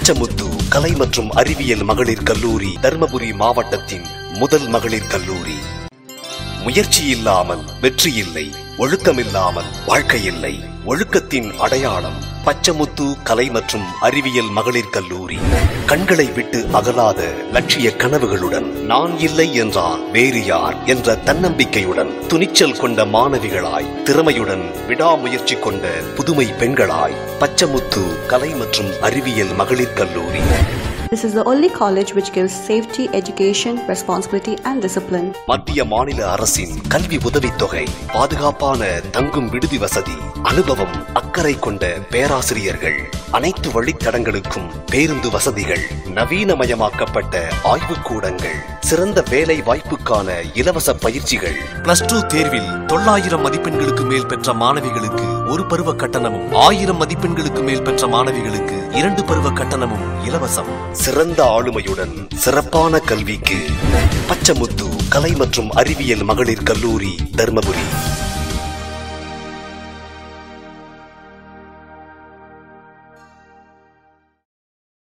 பச்சமுத்து கலை மற்றும் அறிவியல் மகளிர் கல்லூரி தர்மபுரி மாவட்டத்தின் முதல் மகளிர் கல்லூரி முயற்சி இல்லாமல் வெற்றி இல்லை ஒழுக்கமில்லாமல் வாழ்க்கை இல்லை ஒழுக்கத்தின் அடையாளம் பச்சமுத்து கலை மற்றும் அறிவியல் மகளிர் கல்லூரி கண்களை விட்டு அகலாத லட்சிய கனவுகளுடன் நான் இல்லை என்றால் வேறு யார் என்ற தன்னம்பிக்கையுடன் துணிச்சல் கொண்ட மாணவிகளாய் திறமையுடன் விடாமுயற்சி கொண்ட புதுமை பெண்களாய் பச்சமுத்து கலை மற்றும் அறிவியல் மகளிர் கல்லூரி This is the only college which gives safety, education, responsibility, and discipline. மத்திய மாநில அரசின் கல்வி உதவித்தொகை பாதுகாப்பான தங்கும் விடுதி வசதி அனுபவம் அக்கறை கொண்ட பேராசிரியர்கள் அனைத்து வழித்தடங்களுக்கும் பேருந்து வசதிகள் நவீனமயமாக்கப்பட்ட ஆய்வுக்கூடங்கள் சிறந்த வேலை வாய்ப்புக்கான இலவச பயிற்சிகள் பிளஸ் டூ தேர்வில் தொள்ளாயிரம் மதிப்பெண்களுக்கு மேல் பெற்ற மாணவிகளுக்கு ஒரு பருவ கட்டணமும் ஆயிரம் மதிப்பெண்களுக்கு மேல் பெற்ற மாணவிகளுக்கு இரண்டு பருவ கட்டணமும் இலவசம் சிறந்த ஆளுமையுடன் சிறப்பான கல்விக்கு பச்சமுத்து கலை மற்றும் அறிவியல் மகளிர் கல்லூரி தர்மபுரி